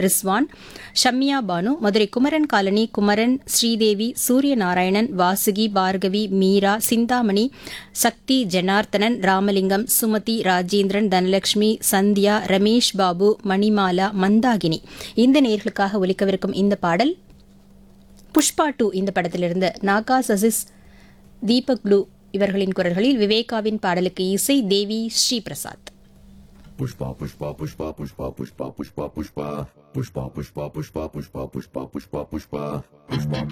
Rizwan Shamya Banu Madurai Kumaran colony Kumaran Sridevi Suryanarayanan Vasuki Bhargavi Meera Chintamani Shakti Janardhanan Ramalingam Sumathi Rajendran Dhanalakshmi Sandhya Ramesh Babu Manimala Mandakini இந்த நேர்களுக்காக ஒலிக்கவிருக்கும் இந்த பாடல் புஷ்பா டூ இந்த படத்திலிருந்து நாகா சசிஸ் தீபக் ப்ளூ இவர்களின் குரல்களில் விவேகாவின் பாடலுக்கு இசை தேவி Sri Prasad Pushpa, pushpa, pushpa, pushpa, pushpa, pushpa, pushpa, pushpa, pushpa, pushpa, pushpa, pushpa, pushpa, pushpa, pushpa, pushpa,